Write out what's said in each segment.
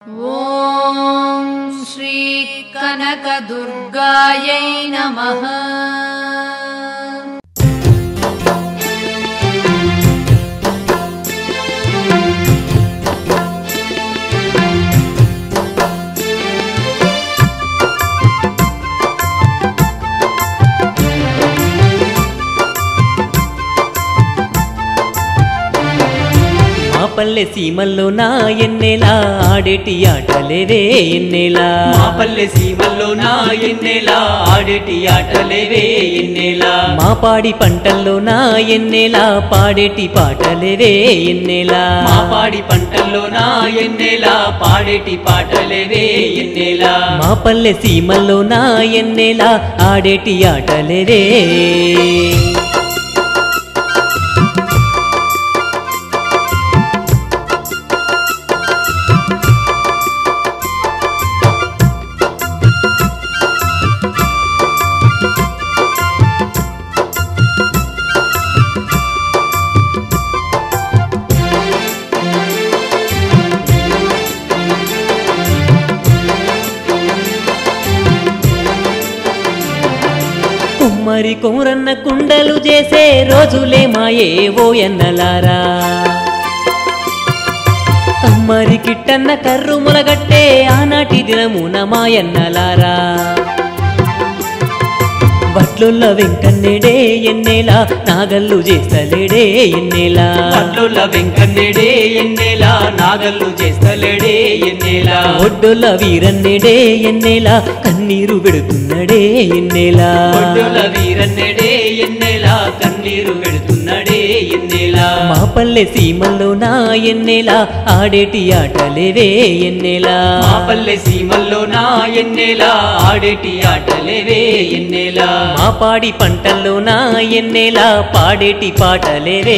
ॐ श्रीकनकदुर्गायै नमः మా పల్లె సీమల్లో నా ఎన్నెలా ఆడేటి ఆటలేవే ఎన్నెలా మా పల్లె సీమల్లో నా ఎన్నెలా ఆడేటి ఆటలేవే ఎన్నెలా మా పాడి పంటల్లో నా ఎన్నెలా పాడేటి పాటలేవే ఎన్నెలా మా పాడి పంటల్లో నా ఎన్నెలా పాడేటి పాటలేవే ఎన్నెలా మా పల్లె సీమల్లో నా ఎన్నెలా ఆడేటి ఆటలేవే కుమ్మరి కుమరన్న కుండలు చేసే రోజులే మాయే ఓ ఎన్నలారా కమ్మరి కిట్టన్న కర్రు ములగట్టే ఆనాటి దినమున మాయన్నలారా బట్లుల్ల వెంకన్నెడే ఎన్నెలా నాగల్లు చేస్తలేడే ఎన్నెలా పట్లుల వెంకన్నెడే ఎన్నెలా నాగల్లు చేస్తలేడే ఎన్నెలా ఒడ్డుల వీరన్నెడే ఎన్నెలా కన్నీరు పెడుతున్నడే ఎన్నెలా ఒడ్డుల వీరన్నెడే ఎన్నెలా కన్నీరు పెడుతున్నడే ఎన్నెలా మా పల్లె సీమల్లో నా ఎన్నెలా ఆడేటి ఆటలేవే ఎన్నెలా మా పల్లె సీమల్లో నా ఎన్నెలా ఆడేటి ఆటలేవే ఎన్నెలా మా పాడి పంటల్లో నా ఎన్నెలా పాడేటి పాటలేవే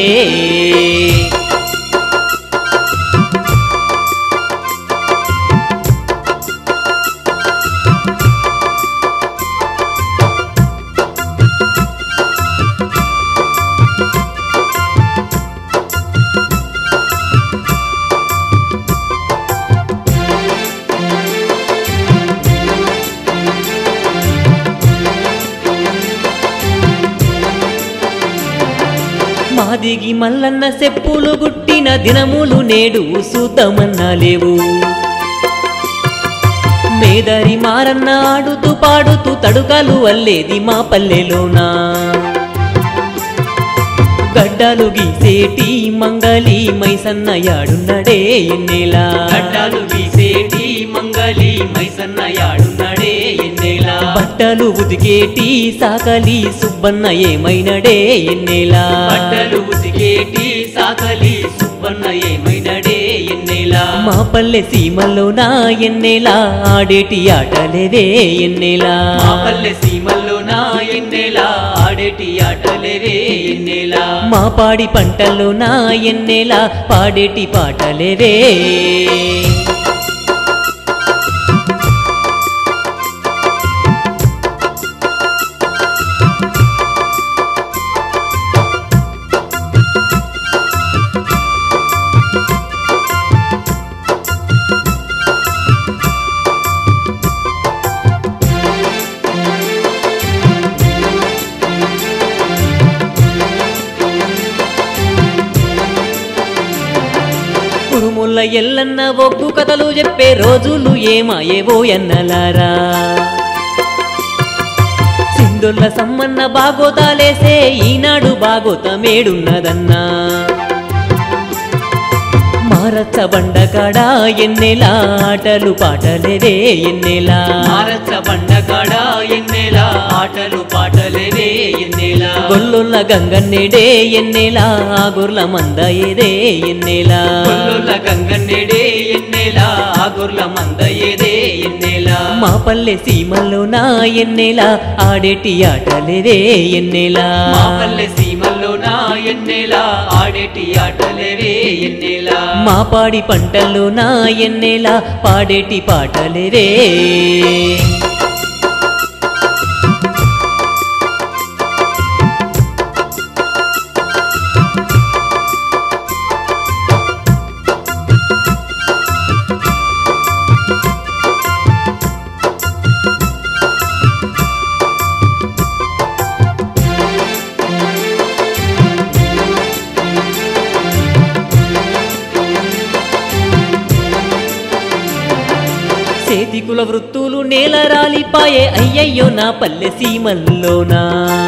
మాదిగి మల్లన్న సెప్పులు గుట్టిన దినములు నేడు సూతమన్నా లేవు మేదరి మారన్న ఆడుతూ పాడుతూ తడుకలు అల్లేది మా పల్లెలోనా గడ్డలు గీసేటి మంగళి మైసన్న యాడున్నడే ఎన్నెలా గడ్డాలు వీసేటి మంగళి మైసన్న యాడున్నడే ఎన్నెలా బట్టలు ఉతికేటి సాకలి సుబ్బన్న ఏమైనడే ఎన్నెలా బట్టలు ఉతికేటి సాకలి సుబ్బన్న ఏమైనడే ఎన్నెలా మా పల్లె సీమల్లో నా ఎన్నెలా ఆడేటి ఆటలేవే ఎన్నెలా మా పల్లె సీమల్లో నా ఎన్నెలా ఆడేటి ఆటలేవే ఎన్నెలా మా పాడి పంటల్లో నా ఎన్నెలా పాడేటి పాటలేవే కురుముల్ల ఎల్లన్న ఒగ్గు కథలు చెప్పే రోజులు ఏమాయేవో ఎన్నలారా సింధుల్ల సమ్మన్న బాగోతాలేసే ఈనాడు బాగోతమేడున్నదన్నా మారచ్చ బండకాడ ఎన్నెలా ఆటలు పాటలేవే ఎన్నెలా మారచ్చ బండకాడ ఎన్నెలా ఆటలు పాటలేవే ఎన్నెలా గొల్లుల్ల గంగన్నెడే ఎన్నెలా గుర్ల మంద ఏదే ఎన్నెలా కొల్లుల గంగన్నెడే ఎన్నెలా ఆగుర్ల మంద ఏదే ఎన్నెలా మా పల్లె సీమల్లో నా ఎన్నెలా ఆడేటి ఆటలేదే ఎన్నెలా మా పల్లె సీమల్లో నా ఎన్నెలా ఆడేటి ఆటలేవే ఎన్నెలా మా పాడి పంటల్లో నా ఎన్నెలా పాడేటి పాటలేవే చేతికుల వృత్తులు నేల రాలిపాయే అయ్యయ్యో నా పల్లె సీమల్లోనా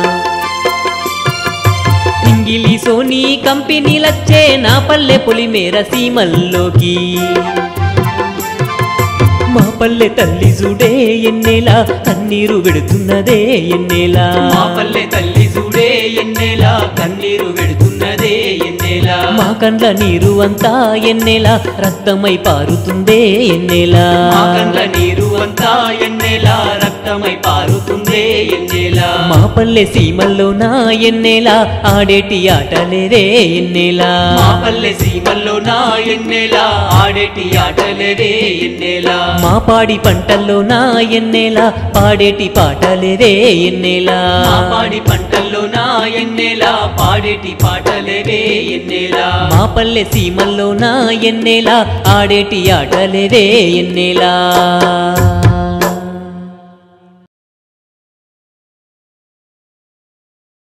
ఇంగిలి సోనీ కంపెనీలచ్చే నా పల్లె పొలిమేర సీమల్లోకి మా పల్లె తల్లి చూడే ఎన్నేలా కన్నీరు విడుతున్నదే ఎన్నేలా మా పల్లె తల్లి చూడే ఎన్నేలా కన్నీరు వెడుతున్నదే ఎన్నేలా మా కండ్ల నీరు అంతా ఎన్నేలా రక్తమై పారుతుందే ఎన్నేలా మా కండ్ల నీరు అంతా ఎన్నేలా రక్తమై పారుతుందే ఎన్నేలా మా పల్లె సీమల్లో నా ఎన్నేలా ఆడేటి ఆటలేదే ఎన్నేలా మా పల్లె సీమల్లో నా ఎన్నేలా ఆడేటి ఆటలేదే ఎన్నేలా మా పాడి పంటల్లో నా ఎన్నేలా పాడేటి పాటలేదే ఎన్నేలా మా పాడి పంటల్లో నా ఎన్నేలా పాడేటి పాటలేదే ఎన్నేలా మా పల్లె సీమల్లో నా ఎన్నేలా ఆడేటి ఆటలేదే ఎన్నేలా